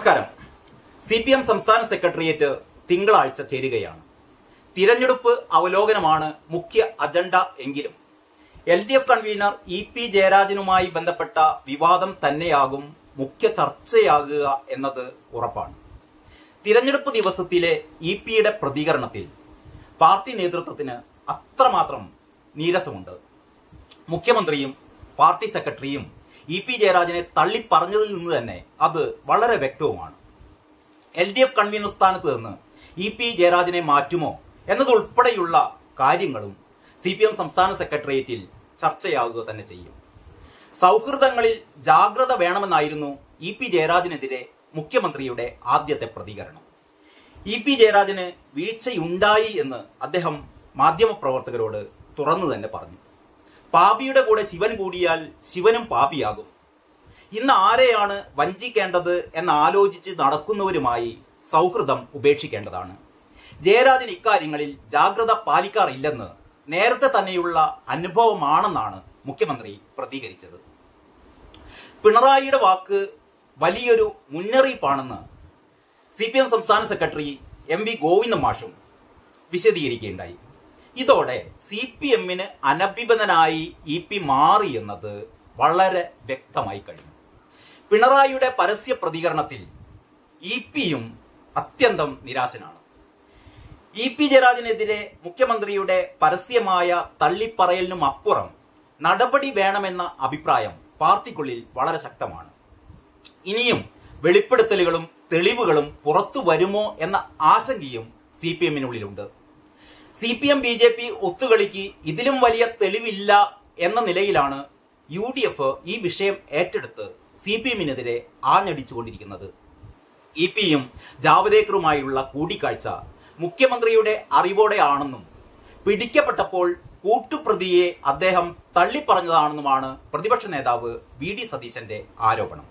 നമസ്കാരം C P M സംസ്ഥാന secretariat തിങ്കളാഴ്ച ചേരുകയാണ് തിരഞ്ഞെടുപ്പ് അവലോകനമാണ് മുഖ്യ അജണ്ട എങ്കിലും L D F convener E P ജയരാജനുമായി ബന്ധപ്പെട്ട വിവാദം തന്നെയാകും മുഖ്യ ചർച്ചയാകുക എന്നത് ഉറപ്പാണ് തിരഞ്ഞെടുപ്പ് ദിവസത്തിലെ ഇ പിയുടെ പ്രതികരണത്തിൽ പാർട്ടി നേതൃത്വത്തിന് അത്രമാത്രം നീരസമുണ്ട് മുഖ്യമന്ത്രിയും പാർട്ടി സെക്രട്ടറിയും ഇ പി ജയരാജനെ തള്ളിപ്പറഞ്ഞതിൽ നിന്ന് തന്നെ അത് വളരെ വ്യക്തവുമാണ് എൽ ഡി എഫ് കൺവീനർ സ്ഥാനത്ത് നിന്ന് ഇ പി ജയരാജനെ മാറ്റുമോ എന്നതുൾപ്പെടെയുള്ള കാര്യങ്ങളും സി പി എം സംസ്ഥാന സെക്രട്ടേറിയറ്റിൽ ചർച്ചയാവുക തന്നെ ചെയ്യും സൗഹൃദങ്ങളിൽ ജാഗ്രത വേണമെന്നായിരുന്നു ഇ പി ജയരാജനെതിരെ മുഖ്യമന്ത്രിയുടെ ആദ്യത്തെ പ്രതികരണം ഇ പി ജയരാജന് വീഴ്ചയുണ്ടായി എന്ന് അദ്ദേഹം മാധ്യമപ്രവർത്തകരോട് തുറന്നു തന്നെ പറഞ്ഞു പാപിയുടെ കൂടെ ശിവൻ കൂടിയാൽ ശിവനും പാപിയാകും ഇന്ന് ആരെയാണ് വഞ്ചിക്കേണ്ടത് എന്ന് ആലോചിച്ച് നടക്കുന്നവരുമായി സൗഹൃദം ഉപേക്ഷിക്കേണ്ടതാണ് ജയരാജൻ ഇക്കാര്യങ്ങളിൽ ജാഗ്രത പാലിക്കാറില്ലെന്ന് നേരത്തെ തന്നെയുള്ള അനുഭവമാണെന്നാണ് മുഖ്യമന്ത്രി പ്രതികരിച്ചത് പിണറായിയുടെ വാക്ക് വലിയൊരു മുന്നറിയിപ്പാണെന്ന് സി പി എം സംസ്ഥാന സെക്രട്ടറി എം വി ഗോവിന്ദ മാഷും വിശദീകരിക്കുകയുണ്ടായി ഇതോടെ സി പി എമ്മിന് അനഭിബന്ധനായി ഇ പി മാറി എന്നത് വളരെ വ്യക്തമായി കഴിഞ്ഞു പിണറായിയുടെ പരസ്യ പ്രതികരണത്തിൽ ഇ പിയും അത്യന്തം നിരാശനാണ് ഇ പി ജയരാജനെതിരെ മുഖ്യമന്ത്രിയുടെ പരസ്യമായ തള്ളിപ്പറയലിനും അപ്പുറം നടപടി വേണമെന്ന അഭിപ്രായം പാർട്ടിക്കുള്ളിൽ വളരെ ശക്തമാണ് ഇനിയും വെളിപ്പെടുത്തലുകളും തെളിവുകളും പുറത്തു വരുമോ എന്ന ആശങ്കയും സി പി എമ്മിനുള്ളിലുണ്ട് C P M B J P ഒത്തുകളിക്ക് ഇതിലും വലിയ തെളിവില്ല എന്ന നിലയിലാണ് യു ഡി എഫ് ഈ വിഷയം ഏറ്റെടുത്ത് സി പി എമ്മിനെതിരെ ആഞ്ഞടിച്ചുകൊണ്ടിരിക്കുന്നത് ഇ പിയും ജാവദേക്കറുമായുള്ള കൂടിക്കാഴ്ച മുഖ്യമന്ത്രിയുടെ അറിവോടെയാണെന്നും പിടിക്കപ്പെട്ടപ്പോൾ കൂട്ടുപ്രതിയെ അദ്ദേഹം തള്ളിപ്പറഞ്ഞതാണെന്നുമാണ് പ്രതിപക്ഷ നേതാവ് വി ഡി സതീശന്റെ ആരോപണം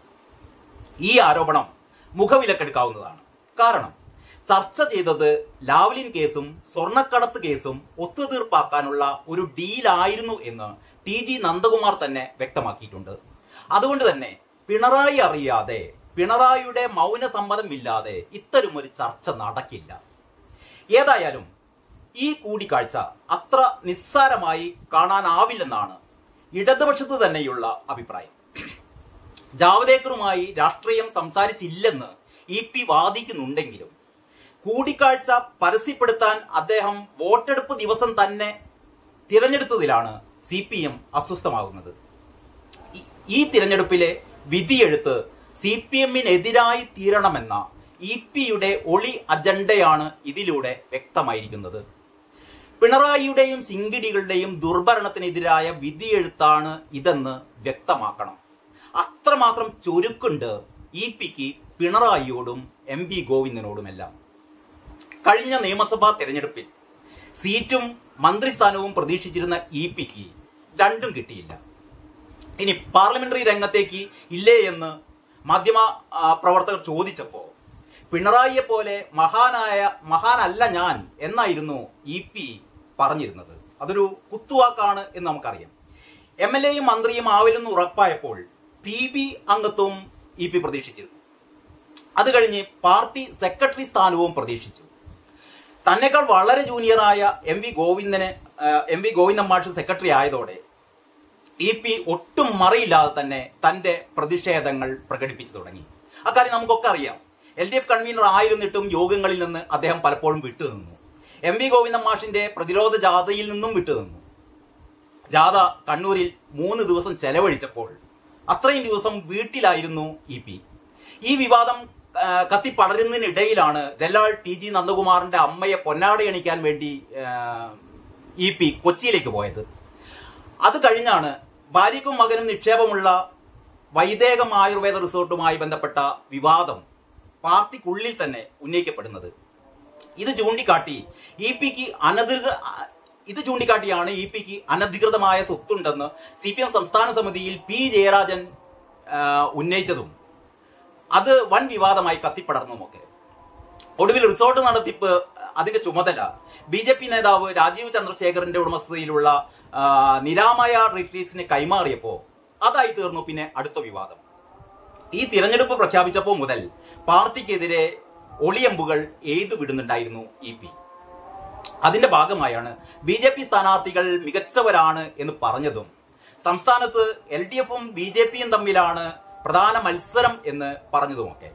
ഈ ആരോപണം മുഖവിലക്കെടുക്കാവുന്നതാണ് കാരണം ചർച്ച ചെയ്തത് ലാവ്ലിൻ കേസും സ്വർണ്ണക്കടത്ത് കേസും ഒത്തുതീർപ്പാക്കാനുള്ള ഒരു ഡീലായിരുന്നു എന്ന് ടി ജി നന്ദകുമാർ തന്നെ വ്യക്തമാക്കിയിട്ടുണ്ട് അതുകൊണ്ട് തന്നെ പിണറായി അറിയാതെ പിണറായിയുടെ മൗനസമ്മതമില്ലാതെ ഇത്തരമൊരു ചർച്ച നടക്കില്ല ഏതായാലും ഈ കൂടിക്കാഴ്ച അത്ര നിസ്സാരമായി കാണാനാവില്ലെന്നാണ് ഇടതുപക്ഷത്ത് തന്നെയുള്ള അഭിപ്രായം ജാവദേക്കറുമായി രാഷ്ട്രീയം സംസാരിച്ചില്ലെന്ന് ഇ പി വാദിക്കുന്നുണ്ടെങ്കിലും കൂടിക്കാഴ്ച പരസ്യപ്പെടുത്താൻ അദ്ദേഹം വോട്ടെടുപ്പ് ദിവസം തന്നെ തിരഞ്ഞെടുത്തതിലാണ് സി പി എം അസ്വസ്ഥമാകുന്നത് ഈ- ഈ തിരഞ്ഞെടുപ്പിലെ വിധിയെഴുത്ത് സി പി എമ്മിനെതിരായി തീരണമെന്ന ഇ പിയുടെ ഒളി അജണ്ടയാണ് ഇതിലൂടെ വ്യക്തമായിരിക്കുന്നത് പിണറായിയുടെയും ശിങ്കിടികളുടെയും ദുർഭരണത്തിനെതിരായ വിധിയെഴുത്താണ് ഇതെന്ന് വ്യക്തമാക്കണം അത്രമാത്രം ചുരുക്കുണ്ട് ഇ പിക്ക് പിണറായിയോടും എം പി ഗോവിന്ദനോടുമെല്ലാം കഴിഞ്ഞ നിയമസഭാ തെരഞ്ഞെടുപ്പിൽ സീറ്റും മന്ത്രിസ്ഥാനവും പ്രതീക്ഷിച്ചിരുന്ന ഇ പിക്ക് രണ്ടും കിട്ടിയില്ല ഇനി പാർലമെന്ററി രംഗത്തേക്ക് ഇല്ലേ എന്ന് മാധ്യമ ആ, പ്രവർത്തകർ ചോദിച്ചപ്പോ പിണറായിയെ പോലെ മഹാനായ മഹാനല്ല ഞാൻ എന്നായിരുന്നു ഇ പി പറഞ്ഞിരുന്നത് അതൊരു കുത്തുവാക്കാണ് എന്ന് നമുക്കറിയാം എം എൽ എയും മന്ത്രിയും ആവില്ലെന്ന് ഉറപ്പായപ്പോൾ പി ബി അംഗത്വം ഇ പി പ്രതീക്ഷിച്ചിരുന്നു അത് കഴിഞ്ഞ് പാർട്ടി സെക്രട്ടറി സ്ഥാനവും പ്രതീക്ഷിച്ചു തന്നെക്കാൾ വളരെ ജൂനിയറായ എം വി ഗോവിന്ദന് എം വി ഗോവിന്ദൻ മാഷ് സെക്രട്ടറി ആയതോടെ ഇ പി ഒട്ടും മറിയില്ലാതെ തന്നെ തന്റെ പ്രതിഷേധങ്ങൾ പ്രകടിപ്പിച്ചു തുടങ്ങി അക്കാര്യം നമുക്കൊക്കെ അറിയാം എൽ ഡി എഫ് കൺവീനർ ആയിരുന്നിട്ടും യോഗങ്ങളിൽ നിന്ന് അദ്ദേഹം പലപ്പോഴും വിട്ടുനിന്നു എം വി ഗോവിന്ദൻ മാഷിന്റെ പ്രതിരോധ ജാഥയിൽ നിന്നും വിട്ടുനിന്നു ജാഥ കണ്ണൂരിൽ മൂന്ന് ദിവസം ചെലവഴിച്ചപ്പോൾ അത്രയും ദിവസം വീട്ടിലായിരുന്നു ഇ പി ഈ വിവാദം ആ, കത്തിപ്പടരുന്നതിനിടയിലാണ് ദല്ലാൾ ടി ജി നന്ദകുമാറിന്റെ അമ്മയെ പൊന്നാടയണിക്കാൻ വേണ്ടി ആ, ഇ പി കൊച്ചിയിലേക്ക് പോയത് അത് കഴിഞ്ഞാണ് ഭാര്യയ്ക്കും മകനും നിക്ഷേപമുള്ള വൈദേകം ആയുർവേദ റിസോർട്ടുമായി ബന്ധപ്പെട്ട വിവാദം പാർട്ടിക്കുള്ളിൽ തന്നെ ഉന്നയിക്കപ്പെടുന്നത് ഇത് ചൂണ്ടിക്കാട്ടി ഇ പിക്ക് അനധികൃത ഇത് ചൂണ്ടിക്കാട്ടിയാണ് ഇ പിക്ക് അനധികൃതമായ സ്വത്തുണ്ടെന്ന് സി പി എം സംസ്ഥാന സമിതിയിൽ പി ജയരാജൻ ആ, ഉന്നയിച്ചതും അത് വൻ വിവാദമായി കത്തിപ്പടർന്നുമൊക്കെ ഒടുവിൽ റിസോർട്ട് നടത്തിപ്പ് അതിന്റെ ചുമതല ബി ജെ പി നേതാവ് രാജീവ് ചന്ദ്രശേഖറിന്റെ ഉടമസ്ഥതയിലുള്ള ആ, നിരാമയ റിട്രീറ്റ്സിന് കൈമാറിയപ്പോ അതായി തീർന്നു പിന്നെ അടുത്ത വിവാദം ഈ തിരഞ്ഞെടുപ്പ് പ്രഖ്യാപിച്ചപ്പോൾ മുതൽ പാർട്ടിക്കെതിരെ ഒളിയമ്പുകൾ എയ്തു വിടുന്നുണ്ടായിരുന്നു ഇ പി അതിന്റെ ഭാഗമായാണ് ബി ജെ പി സ്ഥാനാർത്ഥികൾ മികച്ചവരാണ് എന്ന് പറഞ്ഞതും സംസ്ഥാനത്ത് എൽ ഡി എഫും ബി ജെ പിയും തമ്മിലാണ് പ്രധാന മത്സരം എന്ന് പറഞ്ഞതുമൊക്കെ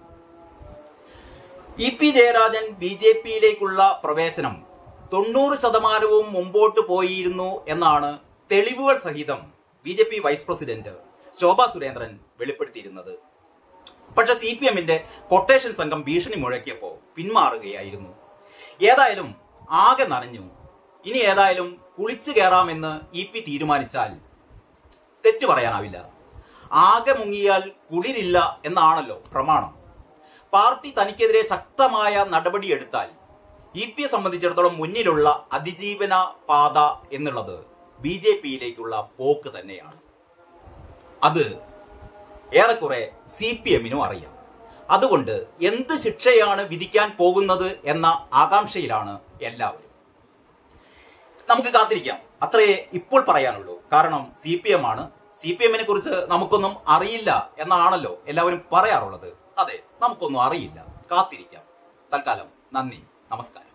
E P Jayarajan B J പിയിലേക്കുള്ള പ്രവേശനം തൊണ്ണൂറ് ശതമാനവും മുമ്പോട്ട് പോയിരുന്നു എന്നാണ് തെളിവുകൾ സഹിതം B J P vice president Shobha Surendran വെളിപ്പെടുത്തിയിരുന്നത് പക്ഷെ സി പി എമ്മിന്റെ കൊട്ടേഷൻ സംഘം ഭീഷണി മുഴക്കിയപ്പോ പിന്മാറുകയായിരുന്നു ഏതായാലും ആകെ നനഞ്ഞു ഇനി ഏതായാലും കുളിച്ചു കയറാമെന്ന് ഇ പി തീരുമാനിച്ചാൽ തെറ്റു പറയാനാവില്ല ആകെ മുങ്ങിയാൽ കുളിരില്ല എന്നാണല്ലോ പ്രമാണം പാർട്ടി തനിക്കെതിരെ ശക്തമായ നടപടിയെടുത്താൽ ഇ പിയെ സംബന്ധിച്ചിടത്തോളം മുന്നിലുള്ള അതിജീവന പാത എന്നുള്ളത് ബി ജെ പിയിലേക്കുള്ള പോക്ക് തന്നെയാണ് അത് ഏറെക്കുറെ സി പി എമ്മിനും അറിയാം അതുകൊണ്ട് എന്ത് ശിക്ഷയാണ് വിധിക്കാൻ പോകുന്നത് എന്ന ആകാംക്ഷയിലാണ് എല്ലാവരും നമുക്ക് കാത്തിരിക്കാം അത്രയേ ഇപ്പോൾ പറയാനുള്ളൂ കാരണം സി പി എം ആണ് സി പി എമ്മിനെ കുറിച്ച് നമുക്കൊന്നും അറിയില്ല എന്നാണല്ലോ എല്ലാവരും പറയാറുള്ളത് അതെ നമുക്കൊന്നും അറിയില്ല കാത്തിരിക്കാം തൽക്കാലം നന്ദി നമസ്കാരം